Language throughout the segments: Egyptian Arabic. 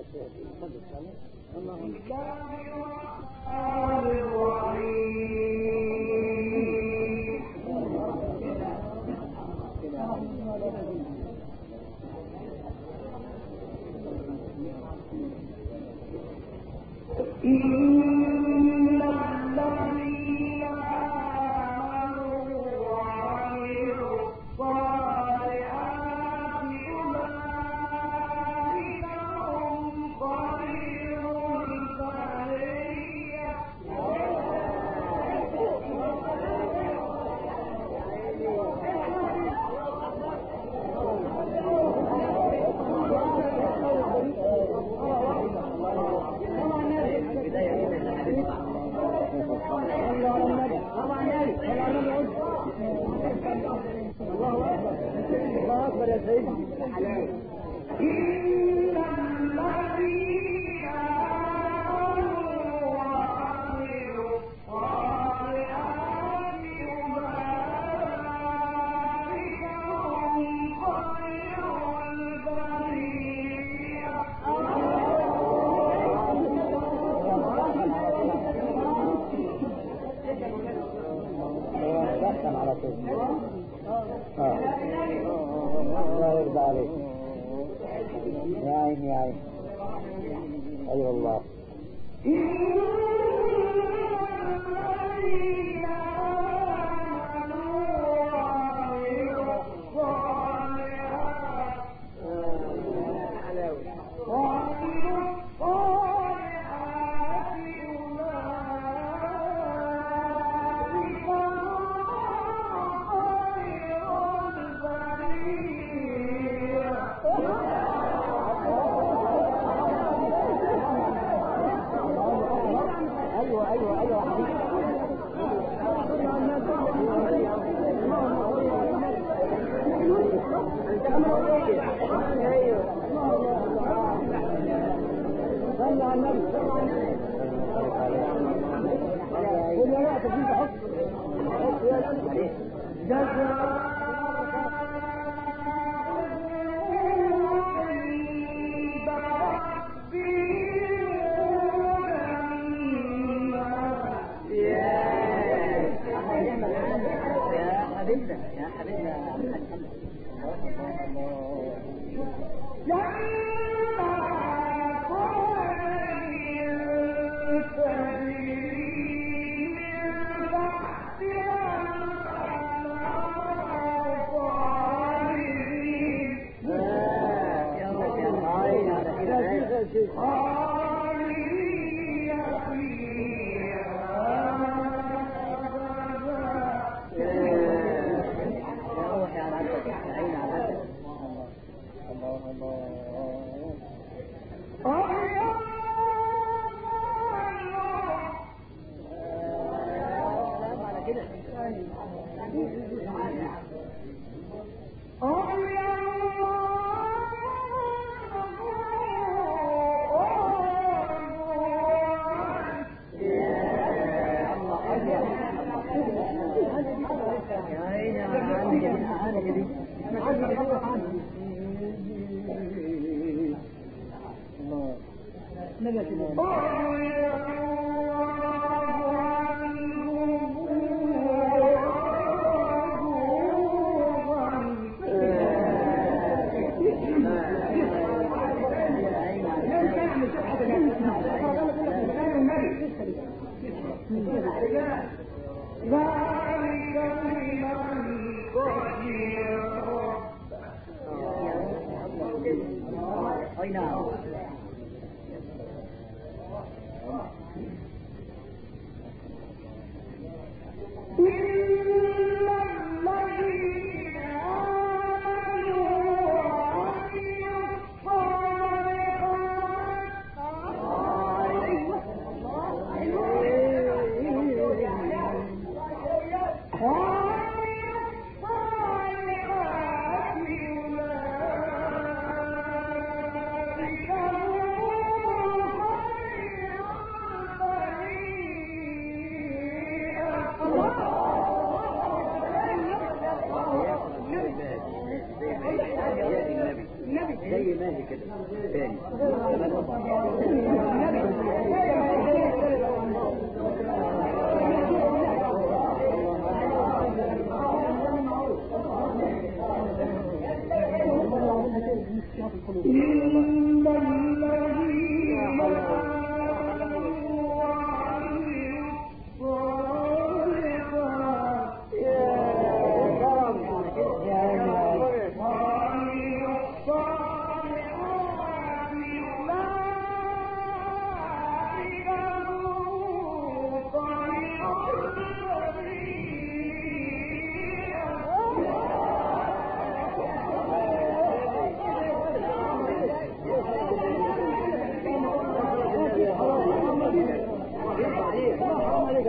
الله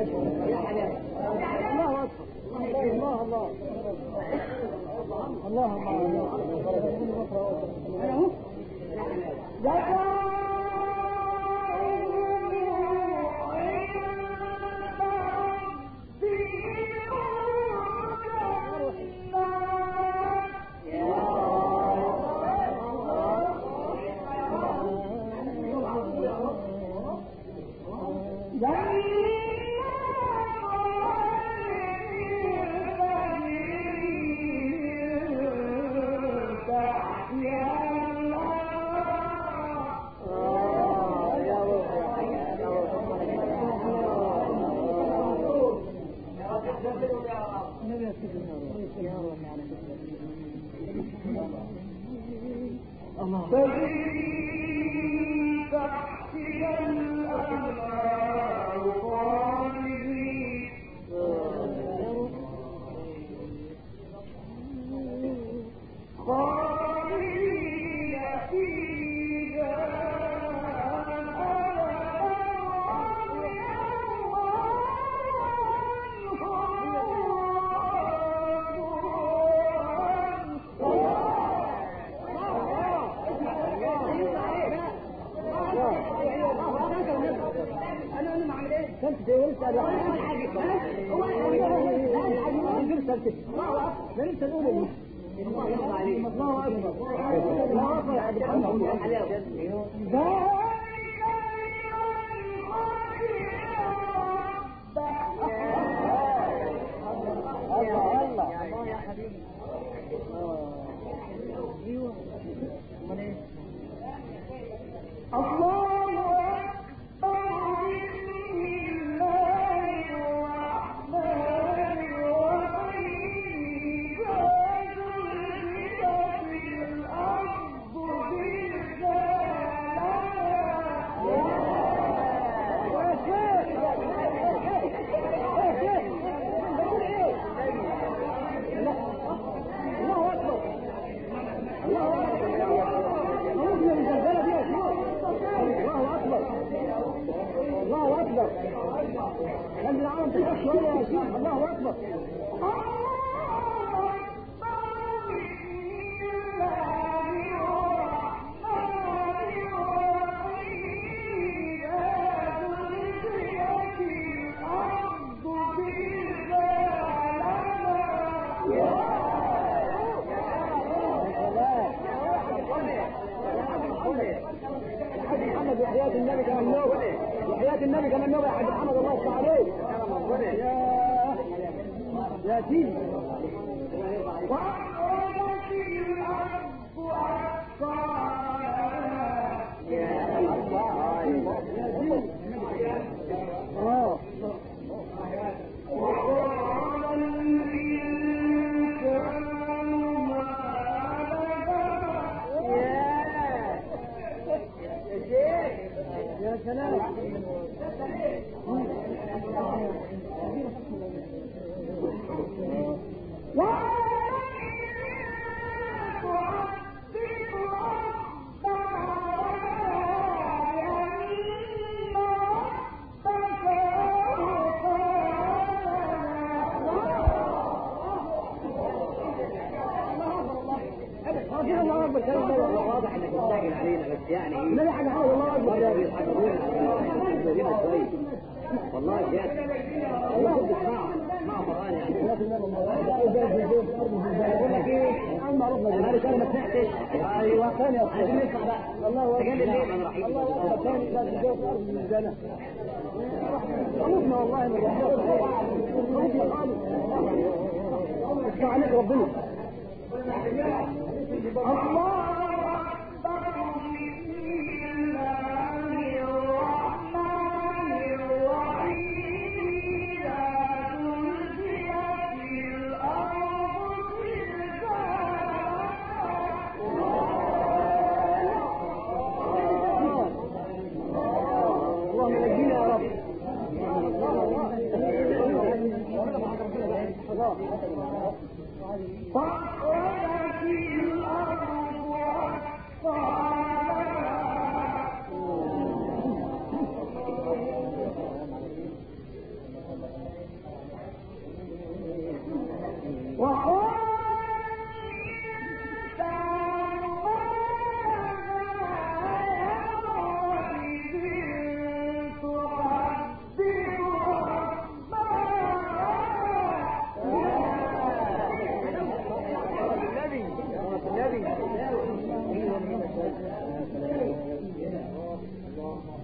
الله اكبر الله الله الله الله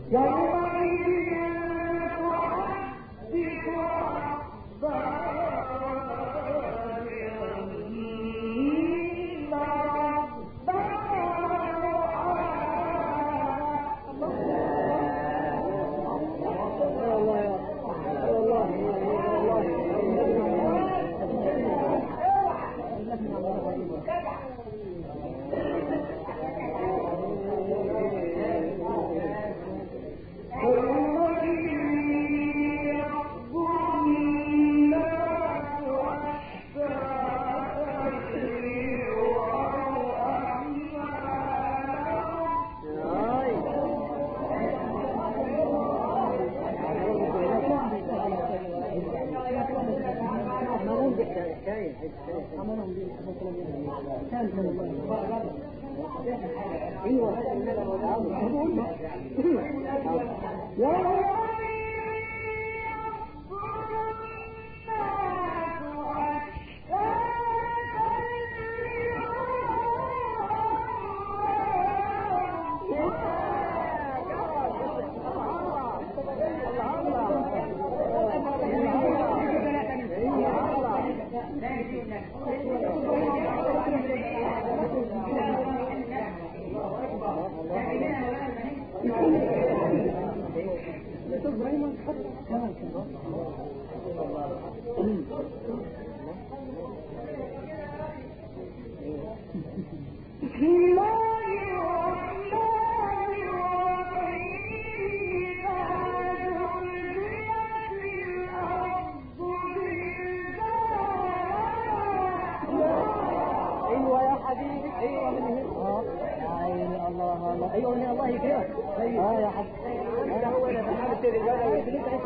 ايوه يا حبيبي ايوه من هنا اه يا عيني الله الله ايوه من الله يكرمك اه يا حبيبي انا هو انا بحب الرجاله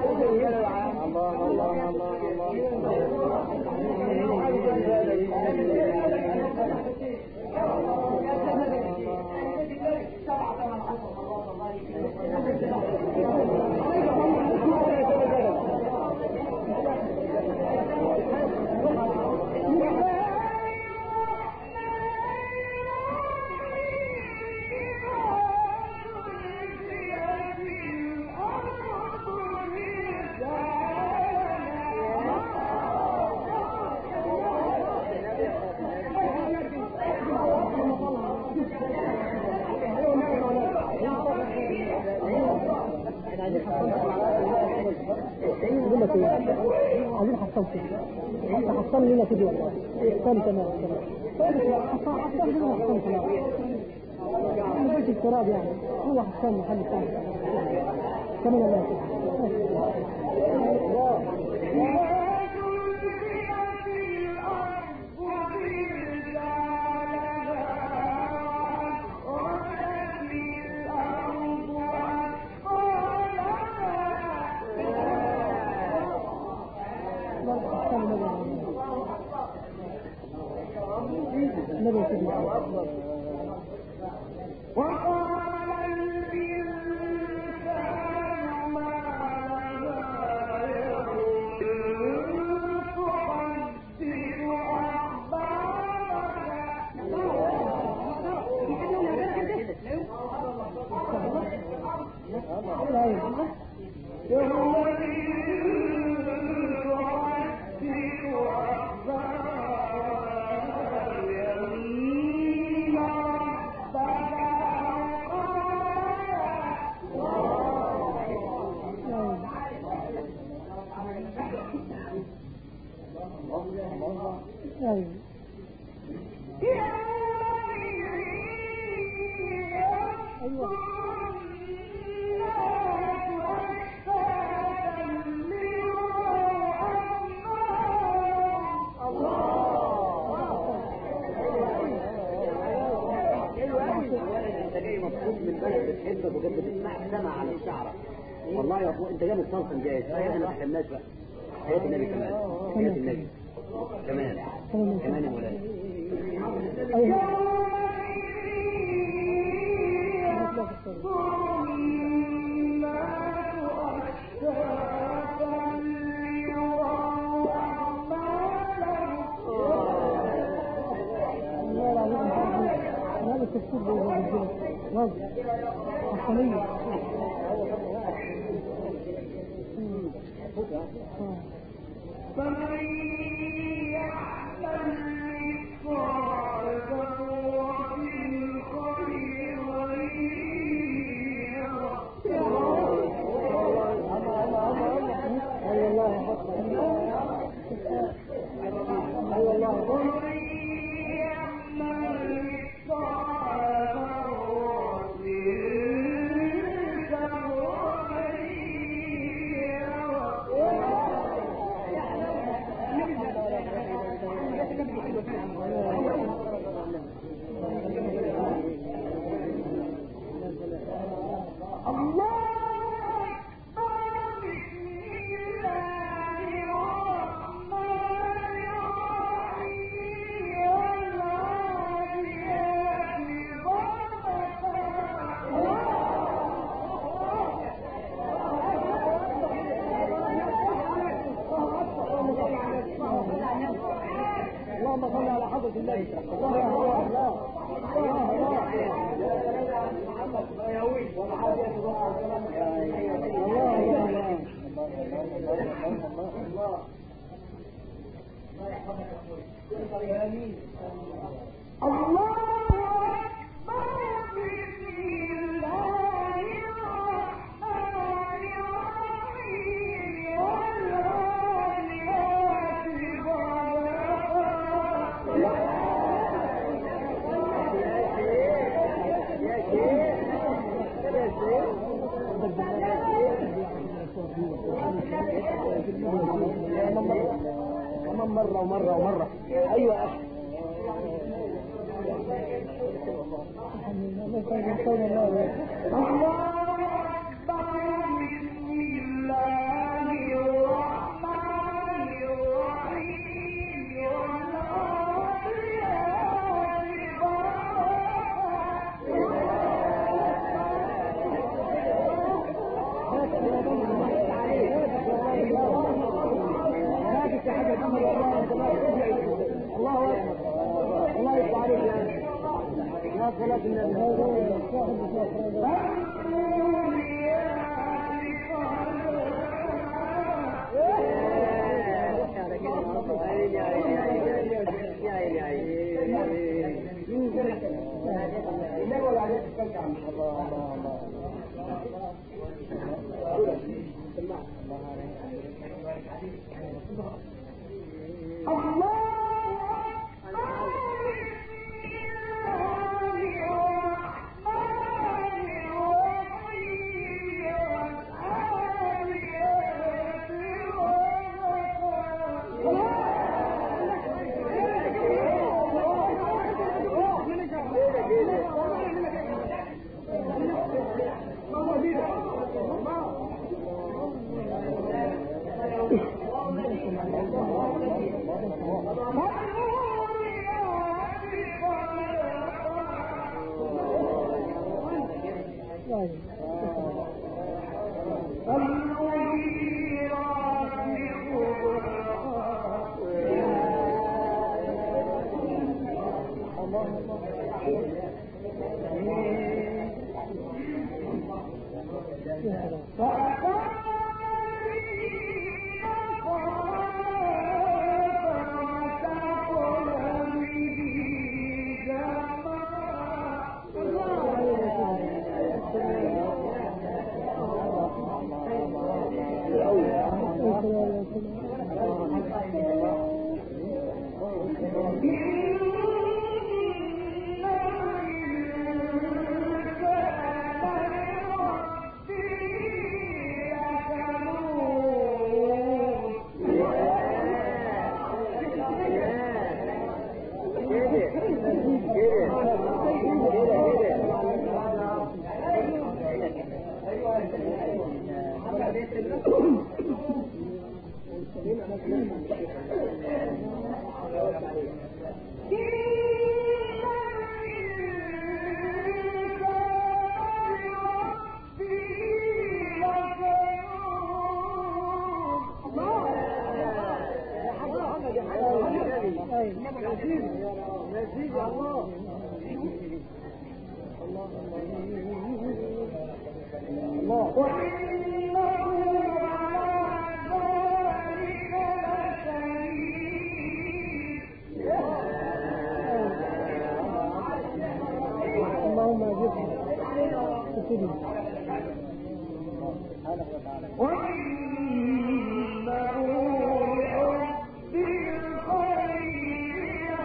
الله الله الله بقول لك ايه عايزين حصلت انت حصل لنا كده والله تمام تمام تمام حصل لنا حصل تمام انا قلت التراب يعني هو حصل محل ثاني كمان الله النبي سيدنا ايوه ايوه انت جاي مبسوط من بلد بتحبك وجنب بتسمع سمع على الشعر والله يا اخو انت جاي متصل جاي احنا ما تحملناش بقى حياة النبي كمان حياة النبي كمان كمان يا مولانا ايوه هذا التفسير واضح حصلية فمن يعمل مثقال ذرة خيرا اي والله يا حق اي والله ومن يعمل مثقال ذرة اللهم صل على حضرة النبي الله الله الله الله الله كمان مرة ومرة ومرة أيوة يا أخي الله أكبر الله يفتح عليك يا يا صلاة النبي وإنه على وإنه لحب الخير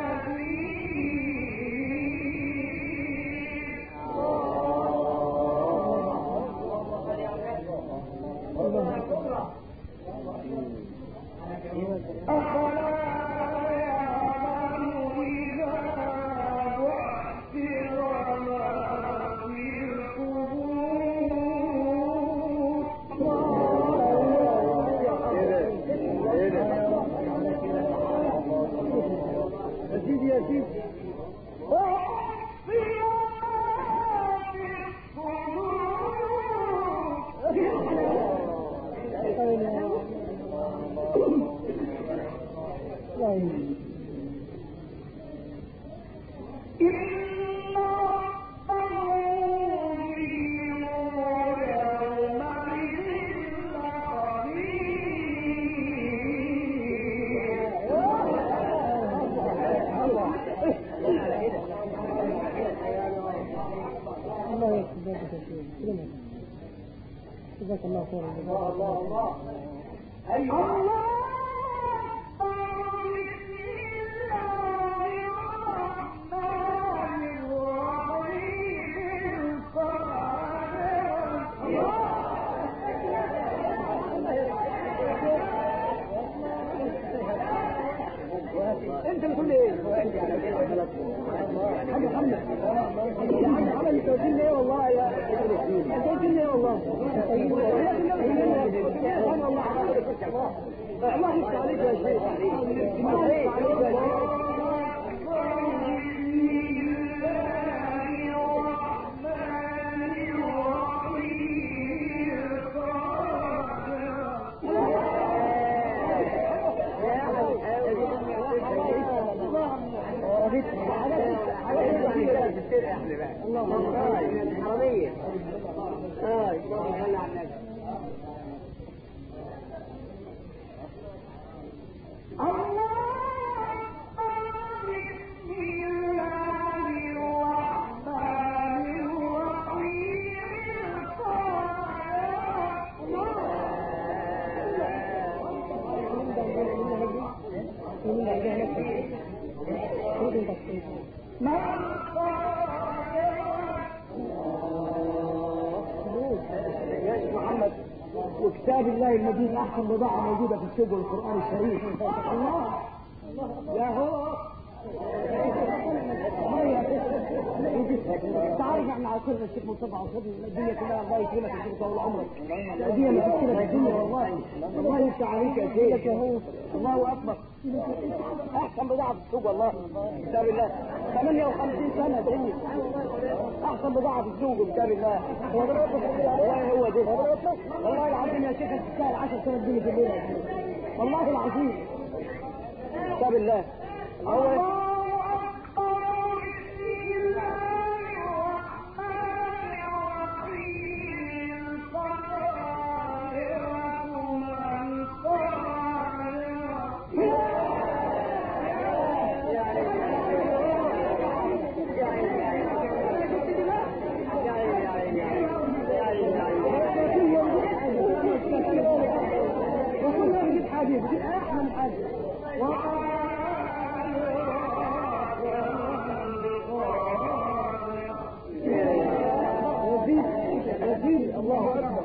لشديد أفلا يعلم إذا بعثر ما في القبور يا سيدي يا سيدي الله يكتب ذلك الشيء كلمة جزاك الله خيرا جزاك الله انت اللي تقول لي ايه؟ حاج محمد يا حاج محمد انت قلت لي ايه والله يا انت قلت لي ايه والله؟ انا والله الله يفتح عليك يا شيخ الله يفتح عليك يا شيخ حرامية اه يا شيخ محمد وكتاب الله المجيد احسن بضاعه موجوده في السوق والقران الشريف الله يا هو تعرف احنا عاصرنا الشيخ مصطفى عصرنا الدنيا كلها الله يكرمك يا شيخ طول عمرك الدنيا ما تشكلها في الدنيا والله الله يفتح عليك يا شيخ الله اكبر احسن بضاعه في السوق والله كتاب الله 58 سنه دنيا احسن بضاعه في السوق كتاب الله والله هو ده والله العظيم يا شيخ تستاهل 10 سنه دنيا في الليله والله العظيم كتاب الله هو وكلنا بنجيب حديث بنجيب احلى من حديث يزيد يزيد الله اكبر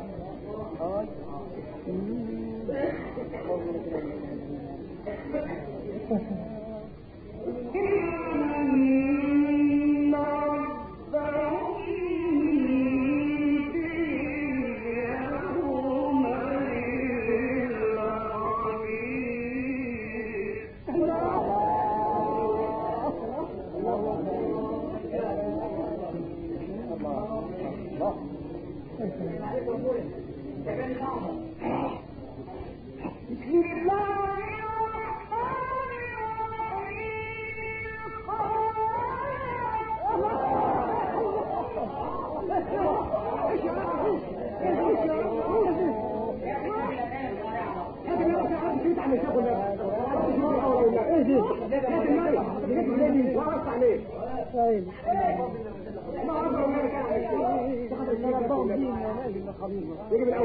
طيب ربهم دين ونادي خبير يجب الاول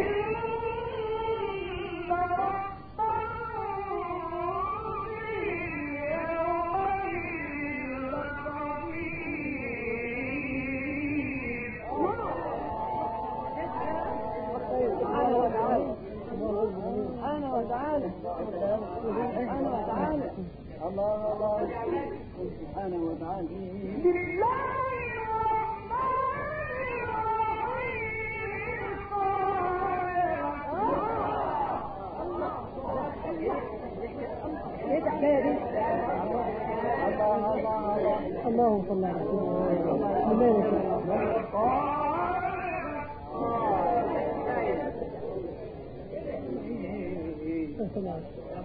سبحانه وتعالى سبحانه وتعالى سبحانه وتعالى الله الله سبحانه وتعالى ايه الحكايه دي؟ الله الله الله اللهم صل على سيدنا محمد الله يسلمك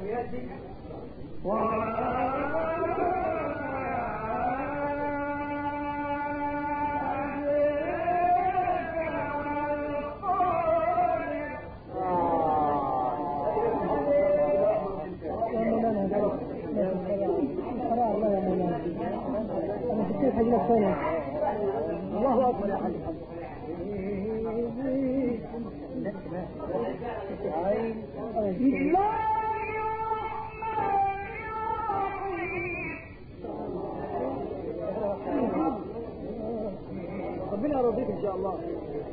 يا مولانا قراء الله يا مولانا انا شفت حاجه ثانيه الله اكبر يا حبيبي ربنا يرضيك ان شاء الله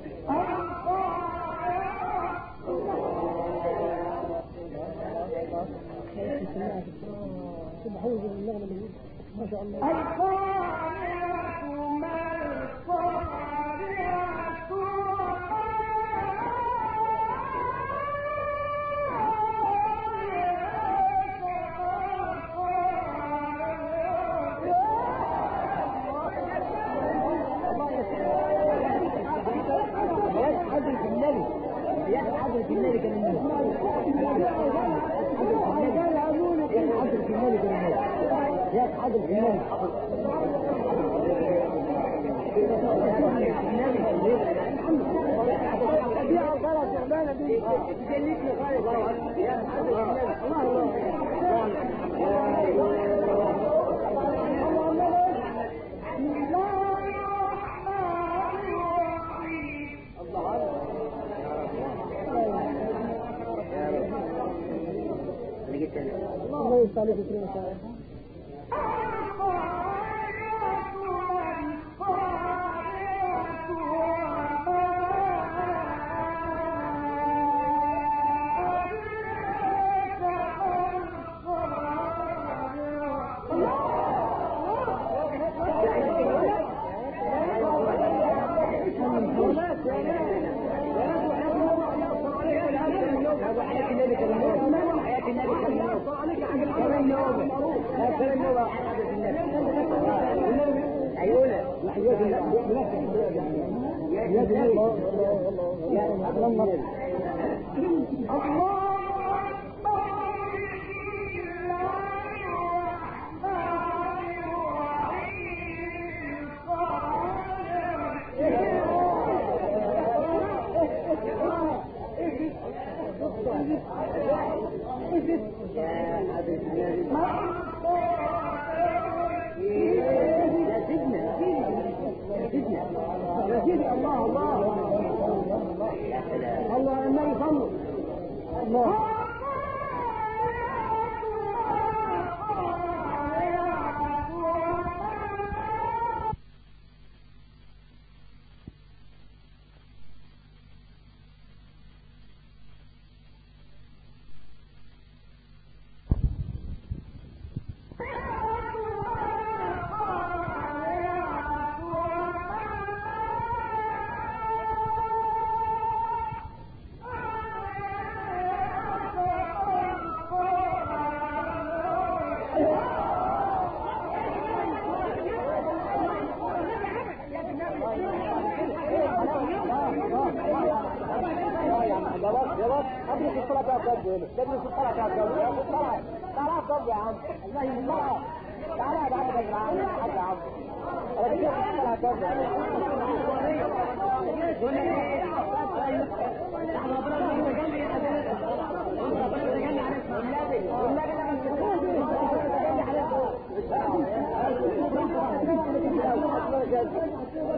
بحوز النغمه اللي ما شاء الله يا حضرة النبي يا حضرة النبي كان النبي حضرة النبي كان النبي يا حضرة النبي دي عبارة شغلانة دي تجنيك خالص يا حضرة النبي الله الله يفتح عليك ويكرمك يا رب. الله الله الله النبي صلوا الله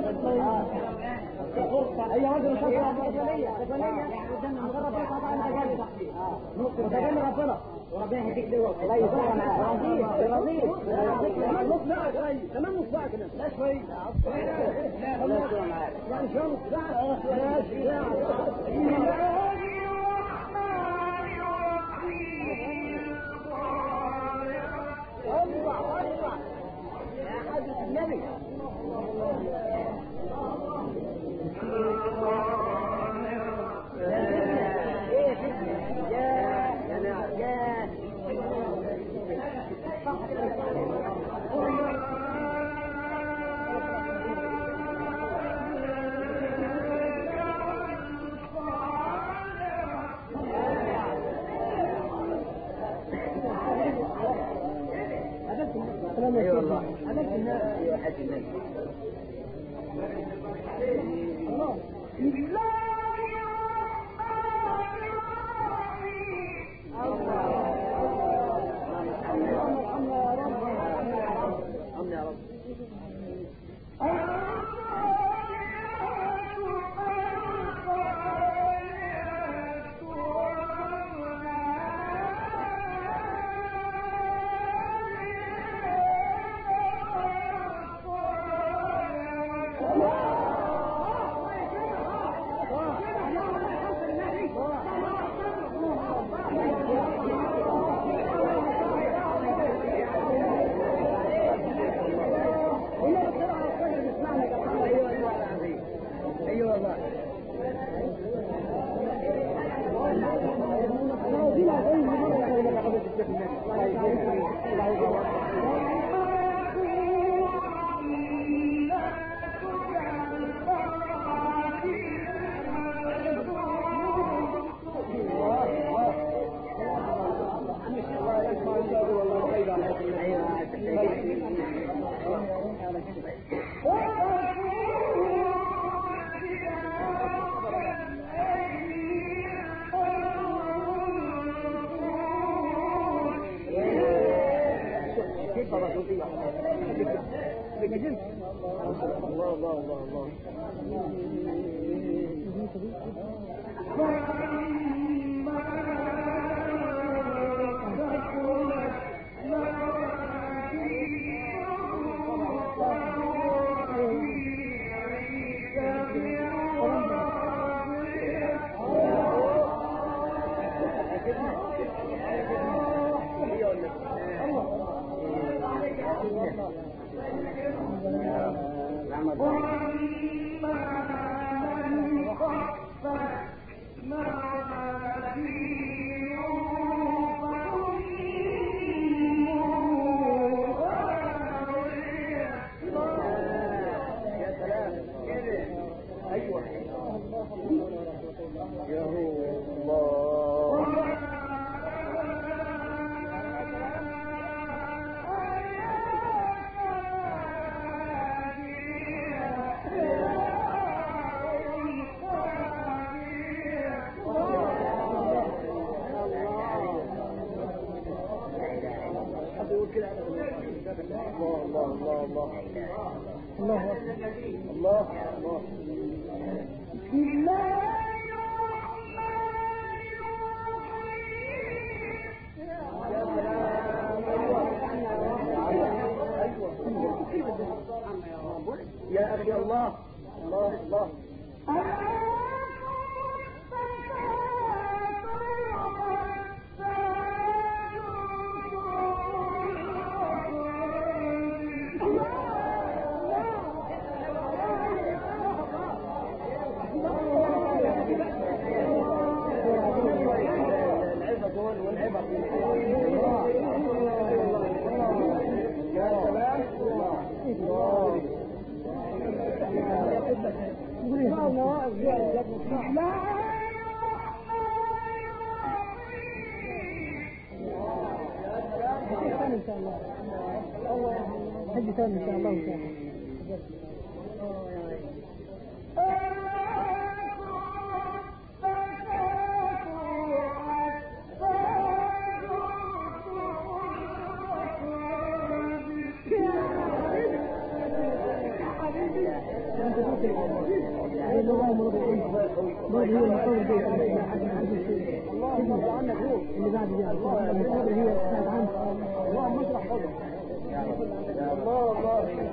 اي رجل شاطر تقنية تقنية مجرد يقطع انت جالس وتجنب ربنا وربنا يهديك دلوقتي الله يصلح معاك رضيت رضيت نص ساعة شوي كمان نص ساعة كمان لا شوي لا لا معاك يعني شو نص ساعة ماشي ساعة اطلع اطلع يا حضرة النبي ايه يا يا يا كلام اي يا والله شيخ. ايوه حاج النبي امن يا رب ايوه والله الله الله الله الله يا سلام ايوه يا الله الله الله الله الله الله أكبر الله الله يا سلام ايوه يا اخي الله الله الله العبر دول والعبر يا سلام الله يقول يسمع النواقص دي يا لا حج ثاني ان شاء الله حج ثاني ان شاء الله ان شاء الله انت اللهم ارضى عنك روح اللي بعد دي اللي هي سمعت عنها اللهم اشرح صدرك الله الله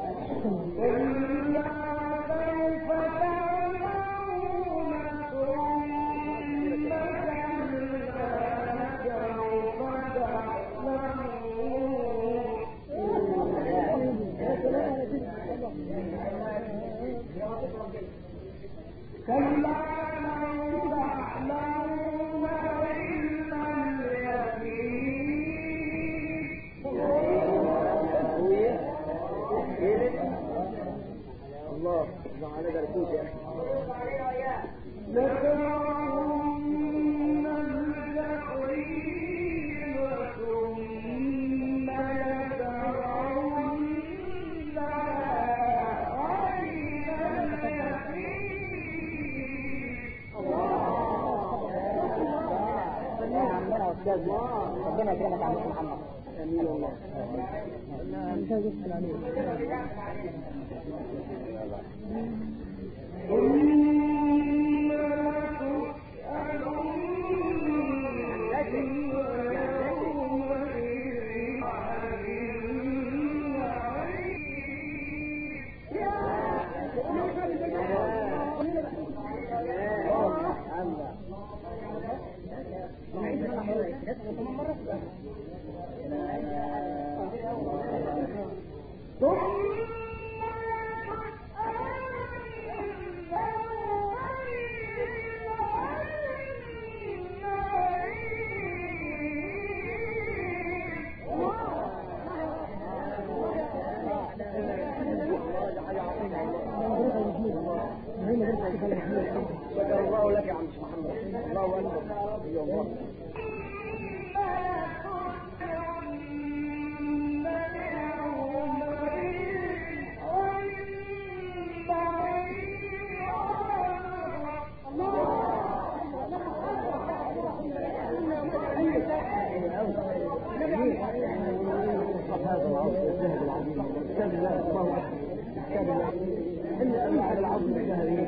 الله الله على دركوش يا اخي ربنا يكرمك يا عم محمد امين والله مش عايز اسال عليه شكر الله لك يا عم محمد الله اكبر يا الله هذا العصر الذهب العظيم كتاب الله الله اكبر كتاب الله ان انواع العصر الذهبي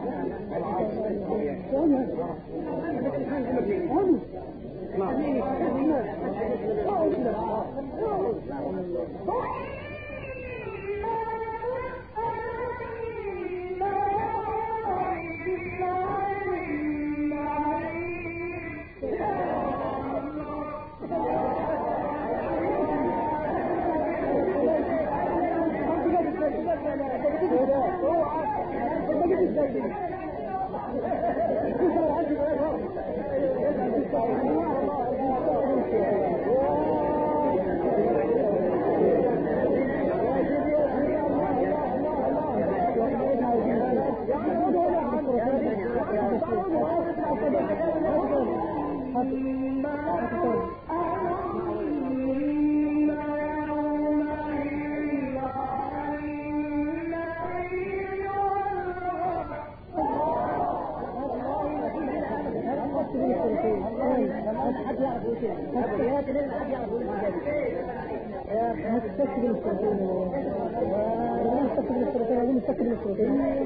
هتستكبر السرطان ولا هتستكبر السرطان ولا مستكبر السرطان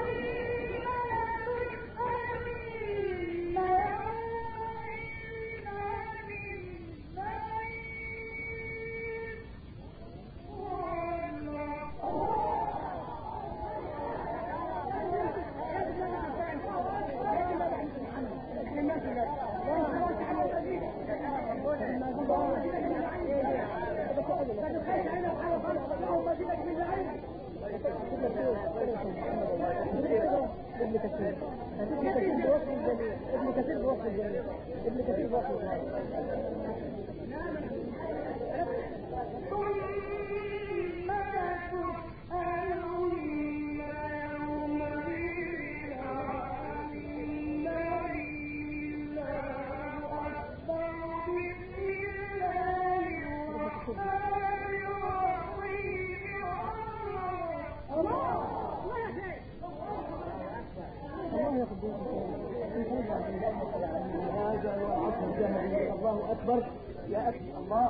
ابن كثير ابن كثير بوصف الجميع ابن كثير بوصف الجميع ابن كثير بوصف الجميع الله ياخذ هذا هو العصر الذهبي الله اكبر يا اخي الله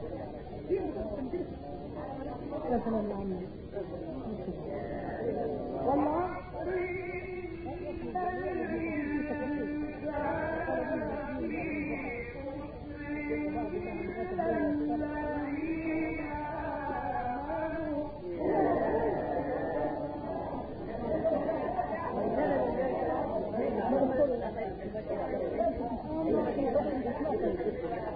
يا سلام يا عمي والله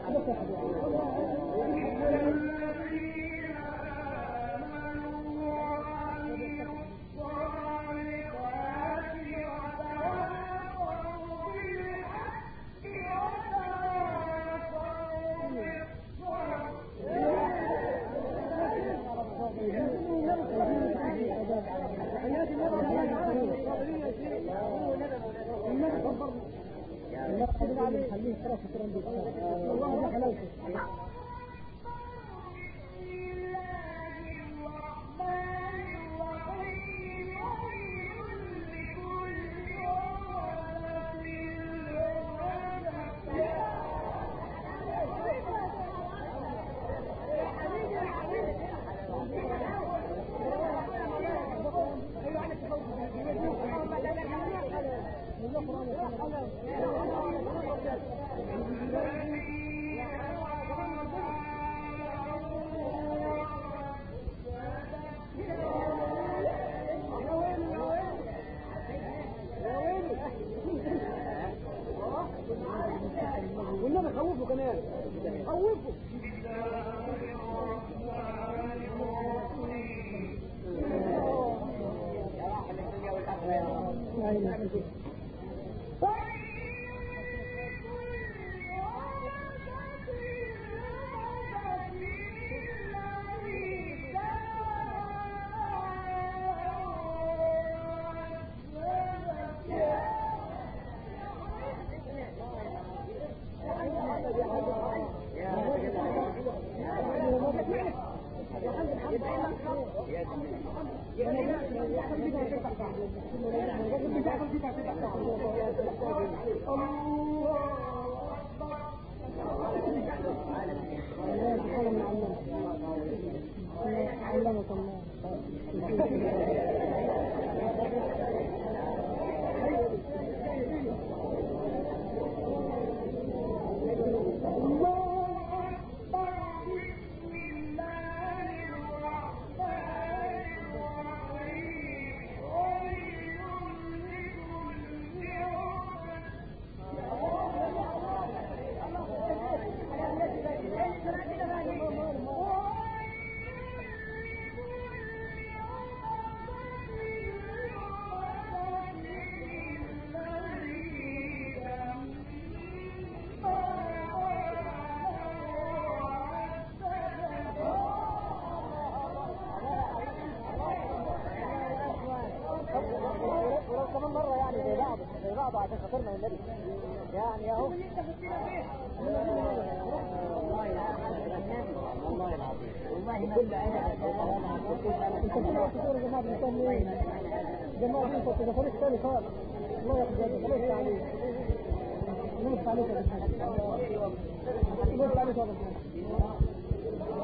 خليه ترى في الترند والله ده حلاوته والنبي خوفه كمان خوفه علمك الله ولو كمان مرة يعني زي بعض زي بعض عشان خاطرنا النبي يعني اهو والله العظيم والله ما كل انا انت كده تصور يا جماعه بنسمي ايه؟ جماعه انت ده فريق ثاني خالص الله يحفظك الله يفتح عليك الله يفتح عليك يا بنت الله يفتح عليك يا بنت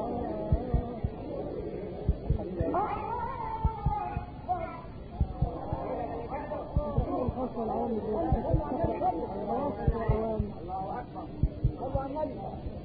الخاص والعام الخاص والعام الله النبي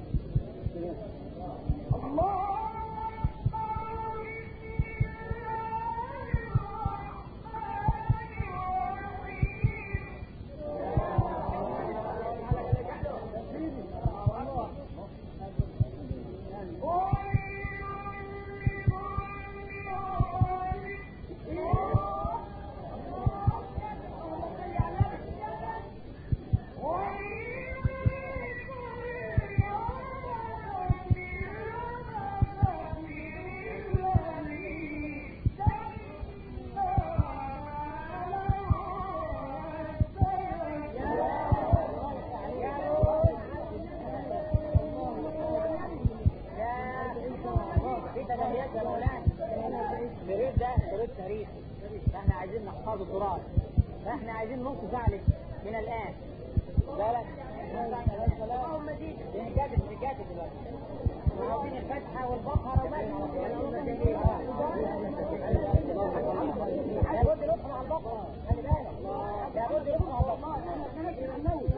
في تدريات يا مولانا الشريط ده شريط تاريخ فاحنا عايزين نحفظ التراث فاحنا عايزين نص ساعة لك من الآن بالك بنكاتب بنكاتب دلوقتي وعاوزين الفتحة والبقرة وبس لابد ندخل على البقرة خلي بالك لابد ندخل على البقرة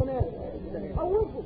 الناس خوفوا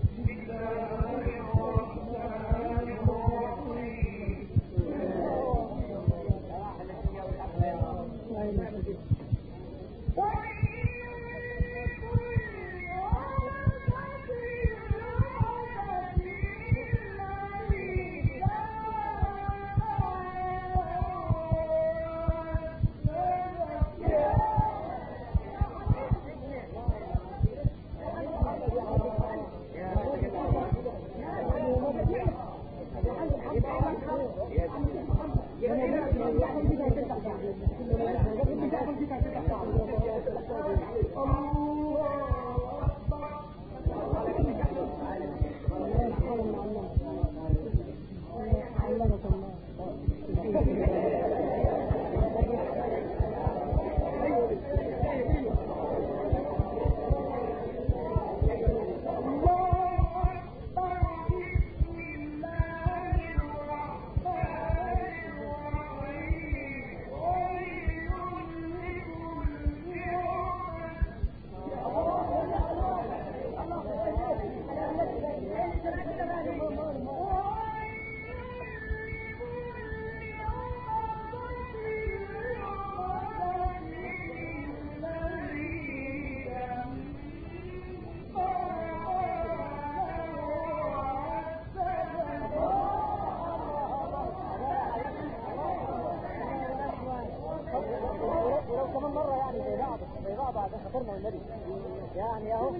ولو كمان مرة يعني زي بعض زي بعض عشان خاطرنا والنبي يعني اهو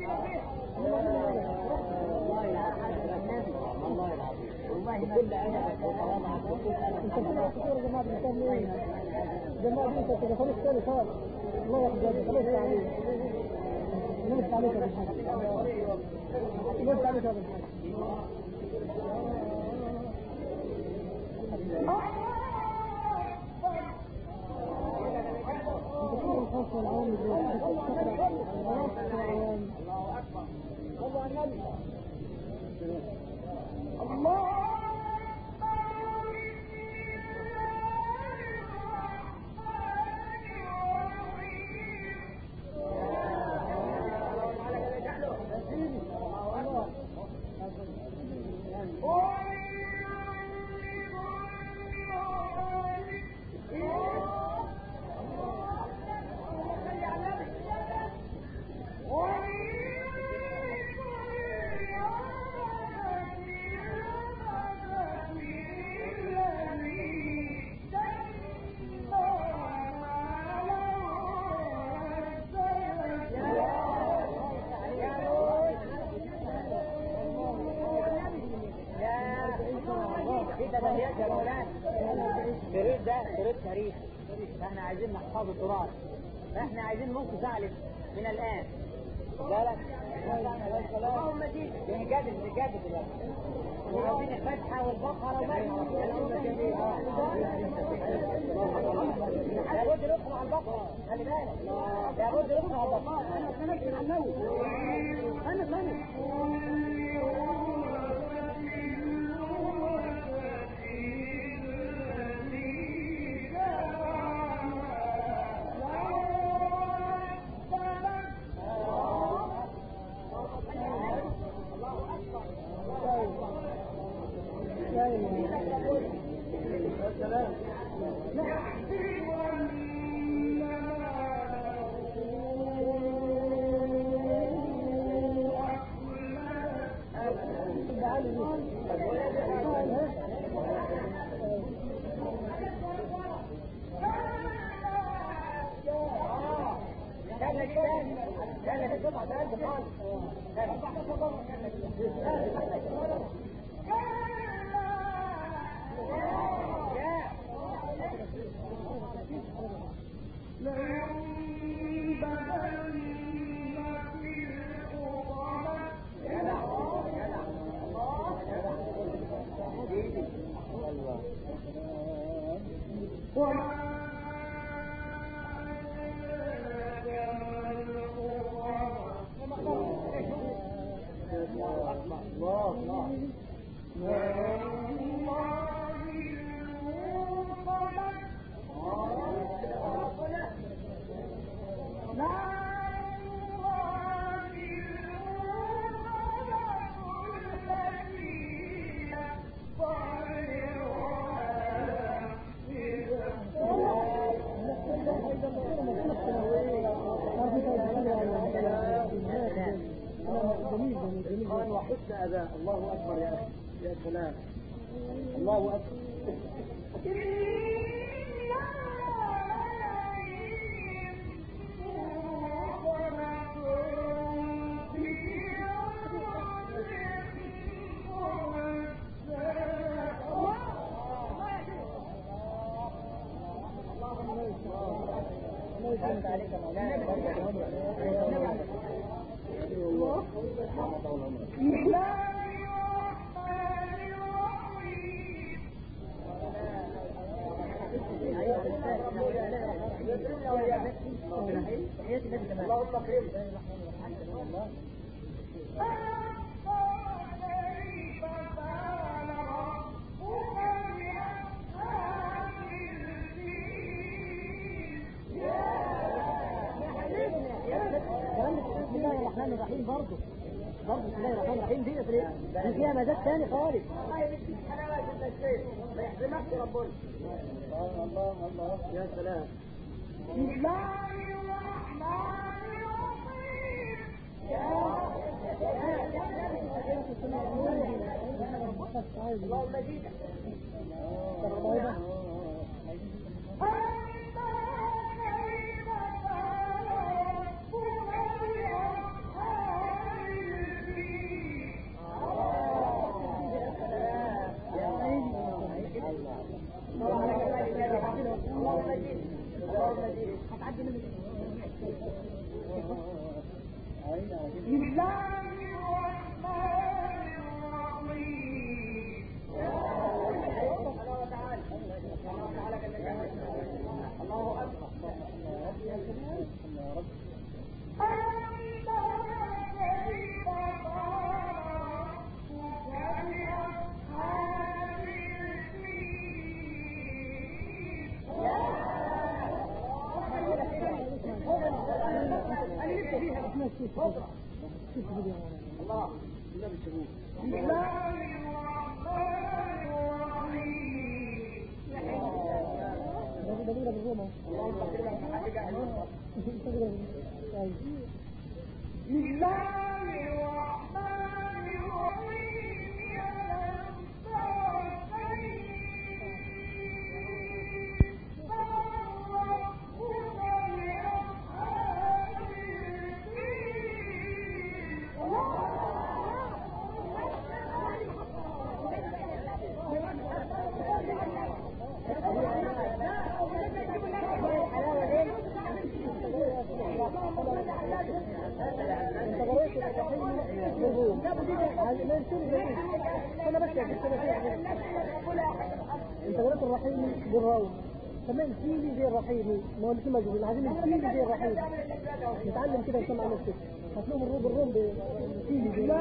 والله العظيم والله بكل ادب وكرامه بكل انت بتعرف تقول جماعة الإنسان ايه؟ جماعة انت تليفونك تاني خالص الله يحفظك خلاص عليك نمت عليك يا ابن الحاج نمت عليك يا ابن الحاج انت كل الخاص والعام دول الخاص والعام صلوا على النبي في تدريات يا مولانا شريط ده شريط تاريخ احنا عايزين نحفظ التراث احنا عايزين نص ساعة من الان لا لا اللهم دي بنجدد بنجدد دلوقتي وعايزين الفتحة والبقرة لابد ندخل على البقرة خلي بالك لابد ندخل على البقرة انا اتكلمت عن النوم انا انا لا جميل جميل جميل قال وحسن اداء الله اكبر يا اخي يا سلام الله اكبر أنت عليك مولانا اللهم اكرمك كلام بسم الله الرحمن الرحيم برضه برضه بسم الله الرحمن الرحيم دي دي فيها مزاج ثاني خالص ما يحرمكش ربنا الله الله الله يا سلام اللهم زيدك الله النبي شبوه ده ده بالروما اللهم اكرمك بحقك اهلنا طيب انت قريت الرحيم بالروم ما يصير انا بس انت قريت الرحيم بالروم كمان فيلي زي الرحيم ما هو الاثنين موجودين عايزين الفيلي زي الرحيم نتعلم كده نسمع نفسك هتلاقيهم الروم بالروم بالفيلي زي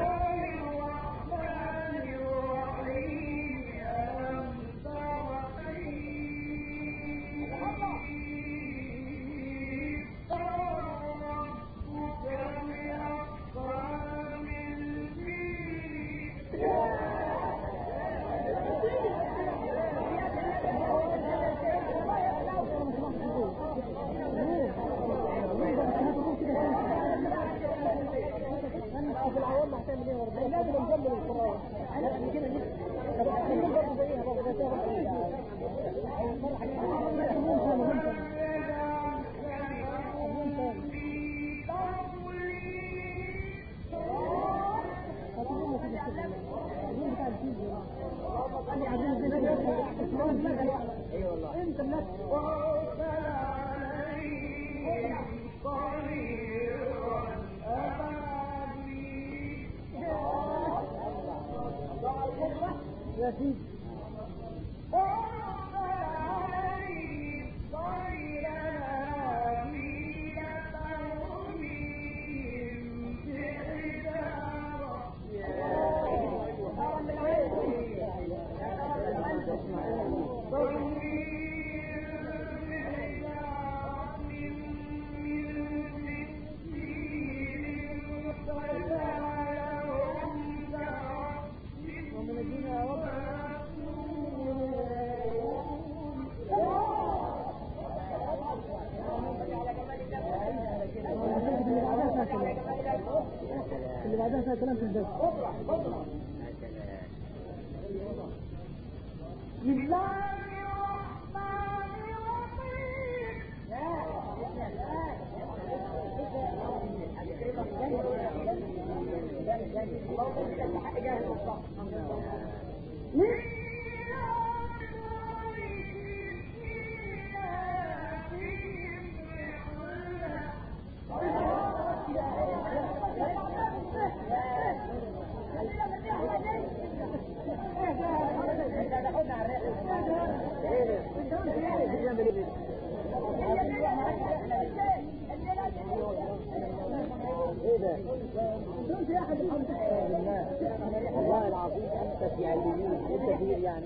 في العوام هتعمل ايه وربنا لازم نكمل القران لا كده ليه طب احنا برضه زيها برضه زيها اي والله انت الناس يا سيدي ومن الدين يا رب اللي وبعدها فيها كلام في البيت بسم الله الرحمن الرحيم والله العظيم انت في عليين انت في يعني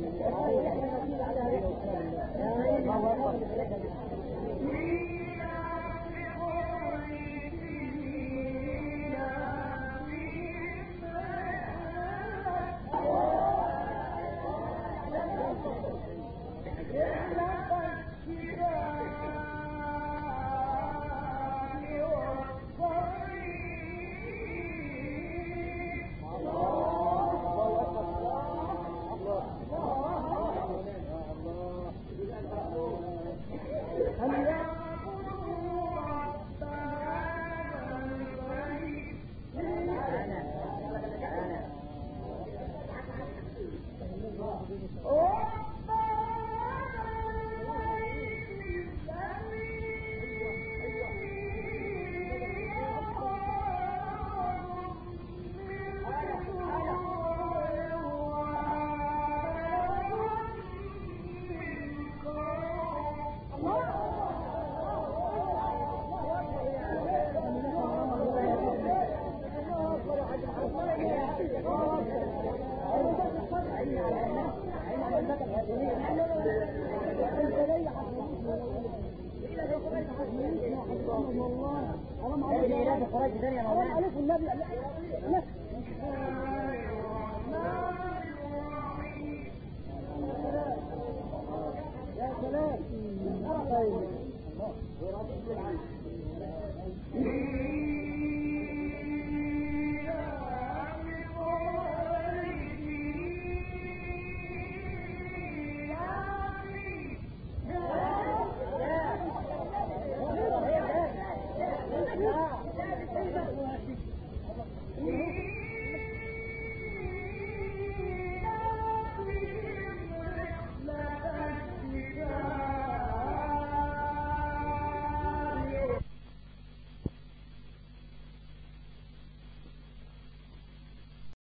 يا سلام